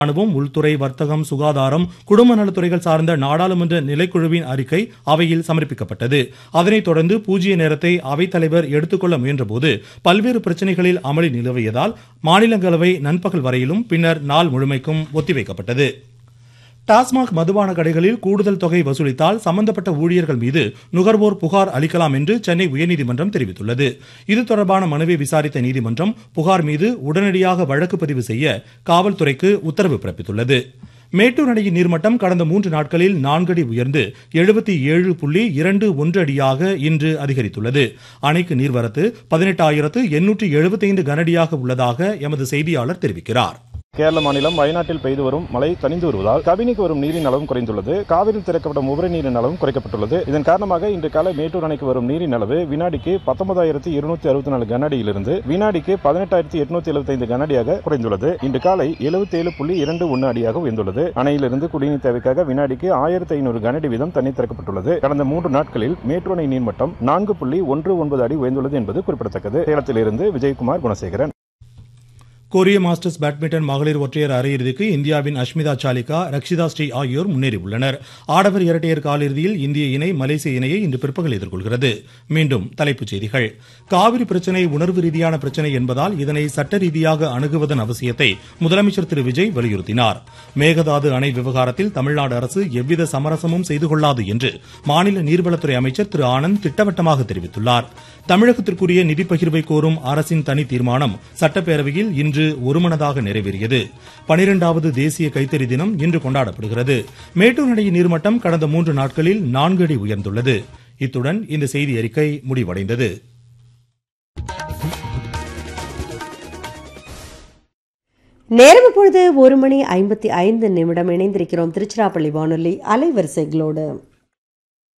ராணுவம் உள்துறை வர்த்தகம் சுகாதாரம் குடும்ப நலத்துறைகள் சார்ந்த நாடாளுமன்ற நிலைக்குழுவின் அறிக்கை அவையில் சமர்ப்பிக்கப்பட்டது அதனைத் தொடர்ந்து பூஜ்ய நேரத்தை அவைத்தலைவர் எடுத்துக்கொள்ள முயன்றபோது பல்வேறு பிரச்சனைகளில் அமளி நிலவியதால் மாநிலங்களவை நண்பகல் வரையிலும் பின்னர் நாள் முழுமைக்கும் ஒத்திவைக்கப்பட்டது டாஸ்மாக் மதுபான கடைகளில் கூடுதல் தொகை வசூலித்தால் சம்பந்தப்பட்ட ஊழியர்கள் மீது நுகர்வோர் புகார் அளிக்கலாம் என்று சென்னை உயர்நீதிமன்றம் தெரிவித்துள்ளது இது தொடர்பான மனுவை விசாரித்த நீதிமன்றம் புகார் மீது உடனடியாக வழக்கு பதிவு செய்ய காவல்துறைக்கு உத்தரவு பிறப்பித்துள்ளது மேட்டூர் அணையின் நீர்மட்டம் கடந்த மூன்று நாட்களில் நான்கடி உயர்ந்து எழுபத்தி ஏழு புள்ளி இரண்டு ஒன்று அடியாக இன்று அதிகரித்துள்ளது அணைக்கு நீர்வரத்து பதினெட்டாயிரத்து எண்ணூற்றி எழுபத்தைந்து கனஅடியாக உள்ளதாக எமது செய்தியாளர் தெரிவிக்கிறார் கேரள மாநிலம் வயநாட்டில் பெய்து வரும் மழை தணிந்து வருவதால் கபினிக்கு வரும் நீரின் அளவும் குறைந்துள்ளது காவிரியில் திறக்கப்படும் உபரி நீரின் அளவும் குறைக்கப்பட்டுள்ளது இதன் காரணமாக இன்று காலை மேட்டூர் அணைக்கு வரும் நீரின் அளவு வினாடிக்கு பத்தொன்பதாயிரத்தி இருநூத்தி அறுபத்தி நாலு கனஅடியிலிருந்து வினாடிக்கு பதினெட்டாயிரத்தி எட்நூத்தி எழுபத்தைந்து கனஅடியாக குறைந்துள்ளது இன்று காலை எழுபத்தி ஏழு புள்ளி இரண்டு ஒன்று அடியாக உயர்ந்துள்ளது அணையிலிருந்து குடிநீர் தேவைக்காக வினாடிக்கு ஆயிரத்தி ஐநூறு கனஅடி வீதம் தண்ணீர் திறக்கப்பட்டுள்ளது கடந்த மூன்று நாட்களில் மேட்டூர் அணை நீர்மட்டம் நான்கு புள்ளி ஒன்று ஒன்பது அடி உயர்ந்துள்ளது என்பது குறிப்பிடத்தக்கது சேலத்திலிருந்து விஜயகுமார் குணசேகரன் கொரிய மாஸ்டர்ஸ் பேட்மிண்டன் மகளிர் ஒற்றையர் அரையிறுதிக்கு இந்தியாவின் அஷ்மிதா சாலிகா ரக்ஷிதா ஸ்ரீ ஆகியோர் முன்னேறியுள்ளனர் ஆடவர் இரட்டையர் காலிறுதியில் இந்திய இணை மலேசிய இணையை இன்று பிற்பகல் எதிர்கொள்கிறது மீண்டும் தலைப்புச் செய்திகள் காவிரி பிரச்சினை உணர்வு ரீதியான பிரச்சினை என்பதால் இதனை சட்ட ரீதியாக அணுகுவதன் அவசியத்தை முதலமைச்சர் திரு விஜய் வலியுறுத்தினார் மேகதாது அணை விவகாரத்தில் தமிழ்நாடு அரசு எவ்வித சமரசமும் செய்து கொள்ளாது என்று மாநில நீர்வளத்துறை அமைச்சர் திரு ஆனந்த் திட்டவட்டமாக தெரிவித்துள்ளார் தமிழகத்திற்குரிய நிதி பகிர்வை கோரும் அரசின் தனி தீர்மானம் சட்டப்பேரவையில் இன்று ஒருமனதாக நிறைவேறியது பனிரெண்டாவது தேசிய கைத்தறி தினம் இன்று கொண்டாடப்படுகிறது மேட்டூர் அணையின் நீர்மட்டம் கடந்த மூன்று நாட்களில் நான்கு அடி உயர்ந்துள்ளது இத்துடன் இந்த செய்தி அறிக்கை முடிவடைந்தது நேரம் இப்பொழுது ஒரு மணி ஐம்பத்தி ஐந்து நிமிடம் இணைந்திருக்கிறோம் திருச்சிராப்பள்ளி வானொலி அலைவரிசைகளோடு